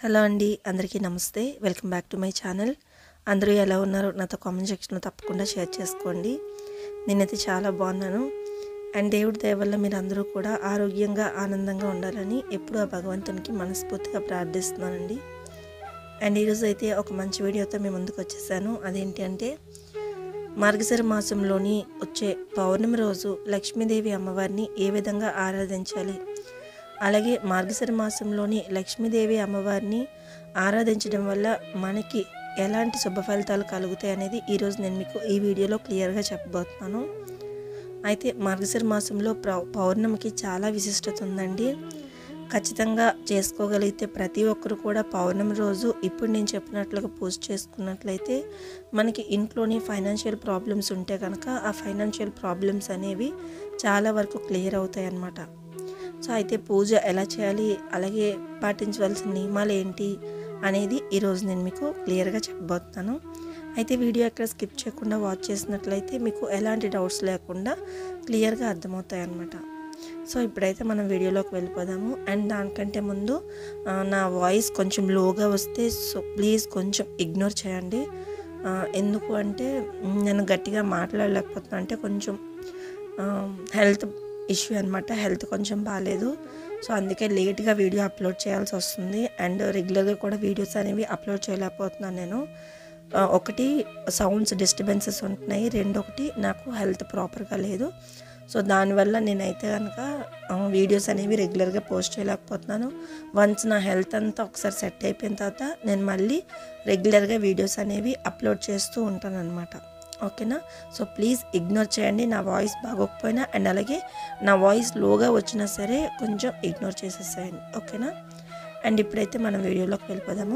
hello అండి అందరికీ నమస్తే welcome back to my channel అందరూ ఎలా ఉన్నారు నాతో కామెంట్ సెక్షన్లో తప్పకుండా షేర్ చేసుకోండి నేనైతే చాలా బాగున్నాను అండ్ దేవుడి దయ వల్ల మీరు అందరూ కూడా ఆరోగ్యంగా ఆనందంగా ఉండాలని ఎప్పుడూ ఆ భగవంతునికి మనస్ఫూర్తిగా ప్రార్థిస్తున్నానండి అండ్ ఈరోజు అయితే ఒక మంచి వీడియోతో మేము ముందుకు వచ్చేసాను అదేంటి అంటే మార్గశిర మాసంలోని వచ్చే పౌర్ణమి రోజు లక్ష్మీదేవి అమ్మవారిని ఏ విధంగా ఆరాధించాలి అలాగే మార్గశిర మాసంలోని లక్ష్మీదేవి అమ్మవారిని ఆరాధించడం వల్ల మనకి ఎలాంటి శుభ ఫలితాలు కలుగుతాయి అనేది ఈరోజు నేను మీకు ఈ వీడియోలో క్లియర్గా చెప్పబోతున్నాను అయితే మార్గశిర మాసంలో ప్రౌ- పౌర్ణమికి చాలా విశిష్టత ఉందండి ఖచ్చితంగా చేసుకోగలిగితే ప్రతి ఒక్కరు కూడా పౌర్ణమి రోజు ఇప్పుడు నేను చెప్పినట్లుగా పూజ చేసుకున్నట్లయితే మనకి ఇంట్లోని ఫైనాన్షియల్ ప్రాబ్లమ్స్ ఉంటే కనుక ఆ ఫైనాన్షియల్ ప్రాబ్లమ్స్ అనేవి చాలా వరకు క్లియర్ అవుతాయి అన్నమాట సో అయితే పూజ ఎలా చేయాలి అలాగే పాటించవలసిన నియమాలు ఏంటి అనేది ఈరోజు నేను మీకు క్లియర్గా చెప్పబోతున్నాను అయితే వీడియో ఎక్కడ స్కిప్ చేయకుండా వాచ్ చేసినట్లయితే మీకు ఎలాంటి డౌట్స్ లేకుండా క్లియర్గా అర్థమవుతాయి అన్నమాట సో ఇప్పుడైతే మనం వీడియోలోకి వెళ్ళిపోదాము అండ్ దానికంటే ముందు ఆ, నా వాయిస్ కొంచెం లోగా వస్తే సో ప్లీజ్ కొంచెం ఇగ్నోర్ చేయండి ఆ, ఎందుకు అంటే మ్, నేను గట్టిగా మాట్లాడలేకపోతున్నా అంటే కొంచెం హెల్త్ ఇష్యూ అనమాట హెల్త్ కొంచెం బాగాలేదు సో అందుకే లేట్గా వీడియో అప్లోడ్ చేయాల్సి వస్తుంది అండ్ రెగ్యులర్గా కూడా వీడియోస్ అనేవి అప్లోడ్ చేయలేకపోతున్నాను నేను ఆ, ఒకటి సౌండ్స్ డిస్టర్బెన్సెస్ ఉంటున్నాయి రెండొకటి నాకు హెల్త్ ప్రాపర్గా లేదు సో దానివల్ల నేనైతే కనుక వీడియోస్ అనేవి రెగ్యులర్గా పోస్ట్ చేయలేకపోతున్నాను వన్స్ నా హెల్త్ అంతా ఒకసారి సెట్ అయిపోయిన తర్వాత నేను మళ్ళీ రెగ్యులర్గా వీడియోస్ అనేవి అప్లోడ్ చేస్తూ ఉంటాను అనమాట ఓకేనా సో ప్లీజ్ ఇగ్నోర్ చేయండి నా వాయిస్ బాగోకపోయినా అండ్ అలాగే నా వాయిస్ లోగా వచ్చినా సరే కొంచెం ఇగ్నోర్ చేసేసేయండి ఓకేనా అండ్ ఇప్పుడైతే మనం వీడియోలోకి వెళ్ళిపోదాము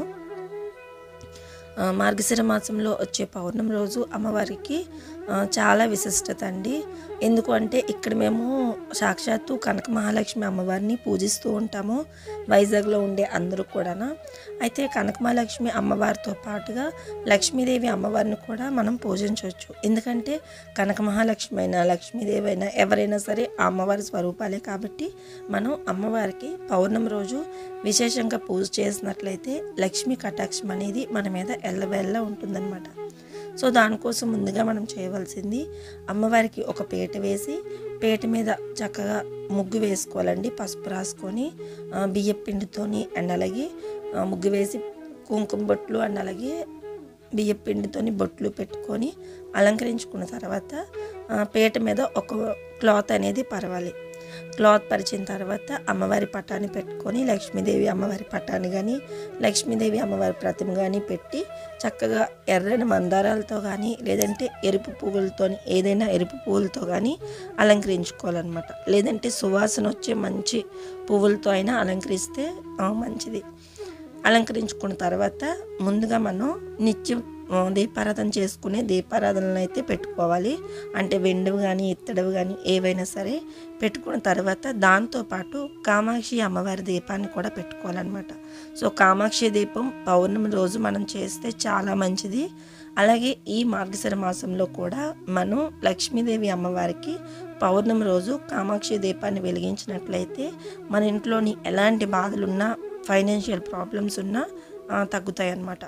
ఆ, మార్గశిర మాసంలో వచ్చే పౌర్ణమి రోజు అమ్మవారికి ఆ, చాలా విశిష్టత అండి ఎందుకు అంటే ఇక్కడ మేము సాక్షాత్తు కనక మహాలక్ష్మి అమ్మవారిని పూజిస్తూ ఉంటాము వైజాగ్లో ఉండే అందరూ కూడా అయితే కనక మహాలక్ష్మి అమ్మవారితో పాటుగా లక్ష్మీదేవి అమ్మవారిని కూడా మనం పూజించవచ్చు ఎందుకంటే కనక మహాలక్ష్మి అయినా లక్ష్మీదేవి అయినా ఎవరైనా సరే ఆ అమ్మవారి స్వరూపాలే కాబట్టి మనం అమ్మవారికి పౌర్ణమి రోజు విశేషంగా పూజ చేసినట్లయితే లక్ష్మీ కటాక్షం అనేది మన మీద ఎల్లవెల్ల ఉంటుందన్నమాట సో దానికోసం ముందుగా మనం చేయవలసింది అమ్మవారికి ఒక పీట వేసి పీట మీద చక్కగా ముగ్గు వేసుకోవాలండి పసుపు రాసుకొని ఆ, బియ్యం పిండితోని అండ్ అలాగే ఆ, ముగ్గు వేసి కుంకుమ బొట్లు అండ్ అలాగే బియ్యం పిండితోని బొట్లు పెట్టుకొని అలంకరించుకున్న తర్వాత ఆ, పీట మీద ఒక క్లాత్ అనేది పరవాలి క్లాత్ పరిచిన తర్వాత అమ్మవారి పటాన్ని పెట్టుకొని లక్ష్మీదేవి అమ్మవారి పటాన్ని కానీ లక్ష్మీదేవి అమ్మవారి ప్రతిమ కానీ పెట్టి చక్కగా ఎర్రని మందారాలతో కానీ లేదంటే ఎరుపు పువ్వులతో ఏదైనా ఎరుపు పువ్వులతో కానీ అలంకరించుకోవాలన్నమాట లేదంటే సువాసన వచ్చే మంచి పువ్వులతో అయినా అలంకరిస్తే ఆ, మంచిది అలంకరించుకున్న తర్వాత ముందుగా మనం నిత్యం ఆ, దీపారాధన చేసుకునే దీపారాధనలు అయితే పెట్టుకోవాలి అంటే వెండివి కానీ ఇత్తడివి కానీ ఏవైనా సరే పెట్టుకున్న తర్వాత దాంతోపాటు కామాక్షి అమ్మవారి దీపాన్ని కూడా పెట్టుకోవాలన్నమాట సో కామాక్షి దీపం పౌర్ణమి రోజు మనం చేస్తే చాలా మంచిది అలాగే ఈ మార్గశిర మాసంలో కూడా మనం లక్ష్మీదేవి అమ్మవారికి పౌర్ణమి రోజు కామాక్షి దీపాన్ని వెలిగించినట్లయితే మన ఇంట్లోని ఎలాంటి బాధలున్నా ఫైనాన్షియల్ ప్రాబ్లమ్స్ ఉన్నా ఆ, తగ్గుతాయి అన్నమాట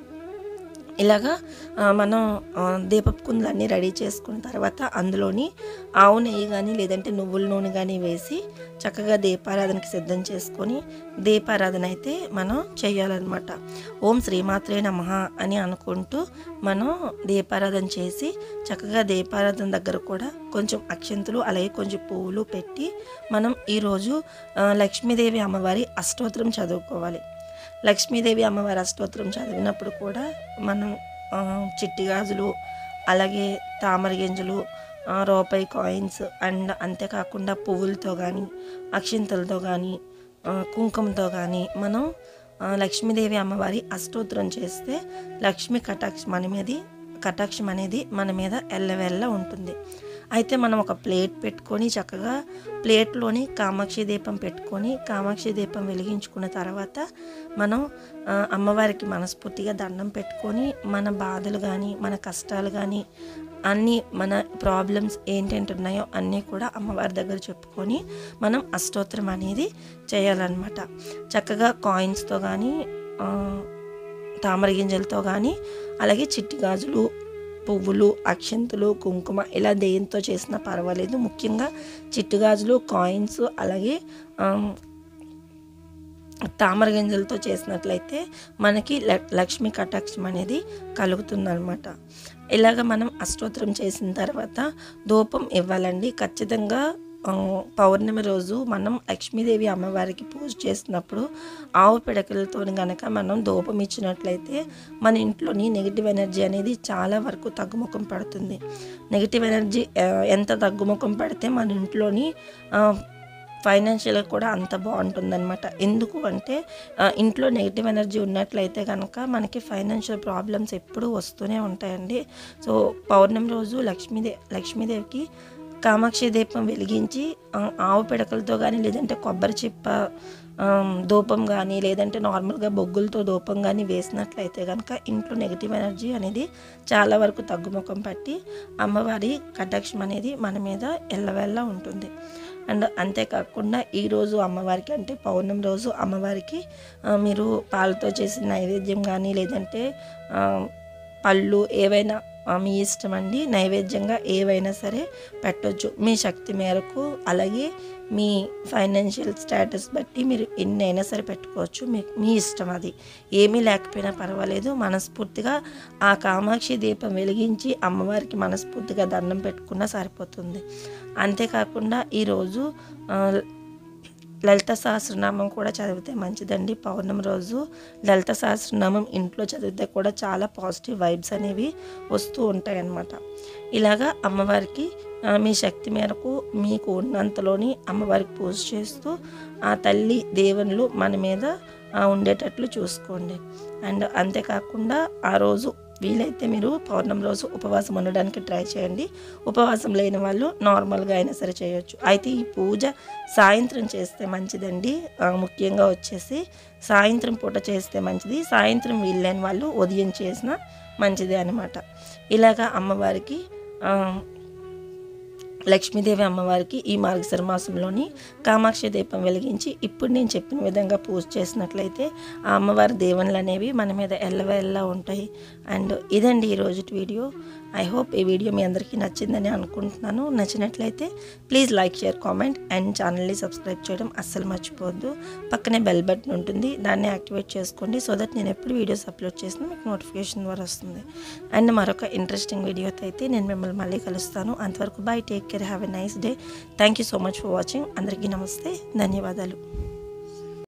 ఇలాగా ఆ, మనం ఆ, దీపపు కుందులన్నీ రెడీ చేసుకున్న తర్వాత అందులోని ఆవు నెయ్యి కానీ లేదంటే నువ్వుల నూనె కానీ వేసి చక్కగా దీపారాధనకి సిద్ధం చేసుకొని దీపారాధన అయితే మనం చేయాలన్నమాట ఓం శ్రీమాత్రే నమ అని అనుకుంటూ మనం దీపారాధన చేసి చక్కగా దీపారాధన దగ్గర కూడా కొంచెం అక్షంతులు అలాగే కొంచెం పువ్వులు పెట్టి మనం ఈరోజు ఆ, లక్ష్మీదేవి అమ్మవారి అష్టోత్తరం చదువుకోవాలి లక్ష్మీదేవి అమ్మవారి అష్టోత్తరం చదివినప్పుడు కూడా మనం ఆ, చిట్టి గాజులు అలాగే తామర గింజలు ఆ, రూపాయి కాయిన్స్ అండ్ అంతేకాకుండా పువ్వులతో కానీ అక్షింతలతో కానీ ఆ, కుంకుమతో కానీ మనం ఆ, లక్ష్మీదేవి అమ్మవారి అష్టోత్తరం చేస్తే లక్ష్మీ కటాక్షం అనేది కటాక్షం అనేది మన మీద ఎల్లవెల్ల ఉంటుంది అయితే మనం ఒక ప్లేట్ పెట్టుకొని చక్కగా ప్లేట్లోని కామాక్షి దీపం పెట్టుకొని కామాక్షి దీపం వెలిగించుకున్న తర్వాత మనం ఆ, అమ్మవారికి మనస్ఫూర్తిగా దండం పెట్టుకొని మన బాధలు కానీ మన కష్టాలు కానీ అన్నీ మన ప్రాబ్లమ్స్ ఏంటంటే ఉన్నాయో అన్నీ కూడా అమ్మవారి దగ్గర చెప్పుకొని మనం అష్టోత్తరం అనేది చేయాలన్నమాట చక్కగా కాయిన్స్తో కానీ ఆ, తామర గింజలతో కానీ అలాగే చిట్టి గాజులు పువ్వులు అక్షంతులు కుంకుమ ఇలా దేంతో చేసినా పర్వాలేదు ముఖ్యంగా చిట్టి గాజులు కాయిన్స్ అలాగే ఆమ్, తామర గింజలతో చేసినట్లయితే మనకి ల- లక్ష్మీ కటాక్షం అనేది కలుగుతుందన్నమాట ఇలాగ మనం అష్టోత్తరం చేసిన తర్వాత ధూపం ఇవ్వాలండి ఖచ్చితంగా ఆ, పౌర్ణమి రోజు మనం లక్ష్మీదేవి అమ్మవారికి పూజ చేసినప్పుడు ఆవు పిడకలతో గనక మనం ధూపం ఇచ్చినట్లయితే మన ఇంట్లోని నెగిటివ్ ఎనర్జీ అనేది చాలా వరకు తగ్గుముఖం పడుతుంది నెగిటివ్ ఎనర్జీ ఆ, ఎంత తగ్గుముఖం పడితే మన ఇంట్లోని ఆ, ఫైనాన్షియల్గా కూడా అంత బాగుంటుందన్నమాట ఎందుకు అంటే ఆ, ఇంట్లో నెగిటివ్ ఎనర్జీ ఉన్నట్లయితే కనుక మనకి ఫైనాన్షియల్ ప్రాబ్లమ్స్ ఎప్పుడూ వస్తూనే ఉంటాయండి సో పౌర్ణమి రోజు లక్ష్మీదే లక్ష్మీదేవికి కామాక్షి దీపం వెలిగించి ఆ, ఆవు పిడకలతో కానీ లేదంటే కొబ్బరి చిప్ప ఆ, ధూపం కానీ లేదంటే నార్మల్గా బొగ్గులతో ధూపం కానీ వేసినట్లయితే కనుక ఇంట్లో నెగిటివ్ ఎనర్జీ అనేది చాలా వరకు తగ్గుముఖం పట్టి అమ్మవారి కటాక్షం అనేది మన మీద ఎల్లవెల్ల ఉంటుంది అండ్ అంతేకాకుండా ఈరోజు అమ్మవారికి అంటే పౌర్ణమి రోజు అమ్మవారికి ఆ, మీరు పాలతో చేసిన నైవేద్యం కానీ లేదంటే ఆ, పళ్ళు ఏవైనా ఆ, మీ ఇష్టం అండి నైవేద్యంగా ఏవైనా సరే పెట్టొచ్చు మీ శక్తి మేరకు అలాగే మీ ఫైనాన్షియల్ స్టేటస్ బట్టి మీరు ఎన్ని అయినా సరే పెట్టుకోవచ్చు మీ మీ ఇష్టం అది ఏమీ లేకపోయినా పర్వాలేదు మనస్ఫూర్తిగా ఆ కామాక్షి దీపం వెలిగించి అమ్మవారికి మనస్ఫూర్తిగా దండం పెట్టుకున్నా సరిపోతుంది అంతేకాకుండా ఈరోజు ఆ, లలిత సహస్రనామం కూడా చదివితే మంచిదండి పౌర్ణమి రోజు లలిత సహస్రనామం ఇంట్లో చదివితే కూడా చాలా పాజిటివ్ వైబ్స్ అనేవి వస్తూ ఉంటాయి అన్నమాట ఇలాగా అమ్మవారికి ఆ, మీ శక్తి మేరకు మీకు ఉన్నంతలోని అమ్మవారికి పూజ చేస్తూ ఆ తల్లి దేవుళ్ళు మన మీద ఆ, ఉండేటట్లు చూసుకోండి అండ్ అంతేకాకుండా ఆ రోజు వీలైతే మీరు పౌర్ణమి రోజు ఉపవాసం ఉండడానికి ట్రై చేయండి ఉపవాసం లేని వాళ్ళు నార్మల్గా అయినా సరే చేయొచ్చు అయితే ఈ పూజ సాయంత్రం చేస్తే మంచిదండి ఆ, ముఖ్యంగా వచ్చేసి సాయంత్రం పూట చేస్తే మంచిది సాయంత్రం వీళ్ళని వాళ్ళు ఉదయం చేసిన మంచిదే అనమాట ఇలాగా అమ్మవారికి ఆ, లక్ష్మీదేవి అమ్మవారికి ఈ మార్గశిర మాసంలోని కామాక్షి దీపం వెలిగించి ఇప్పుడు నేను చెప్పిన విధంగా పూజ చేసినట్లయితే ఆ అమ్మవారి దేవుళ్ళు అనేవి మన మీద ఎల్లవెల్లా ఉంటాయి అండ్ ఇదండి ఈరోజు వీడియో ఐ హోప్ ఈ వీడియో మీ అందరికీ నచ్చిందని అనుకుంటున్నాను నచ్చినట్లయితే please like share comment and ఛానల్ని సబ్స్క్రైబ్ చేయడం అస్సలు మర్చిపోవద్దు పక్కనే బెల్ బటన్ ఉంటుంది దాన్ని యాక్టివేట్ చేసుకోండి సో దట్ నేను ఎప్పుడు వీడియోస్ అప్లోడ్ చేసినా మీకు నోటిఫికేషన్ ద్వారా వస్తుంది అండ్ మరొక ఇంట్రెస్టింగ్ వీడియోతో అయితే నేను మిమ్మల్ని మళ్ళీ కలుస్తాను అంతవరకు bye take care have a nice day thank you so much for watching అందరికీ నమస్తే ధన్యవాదాలు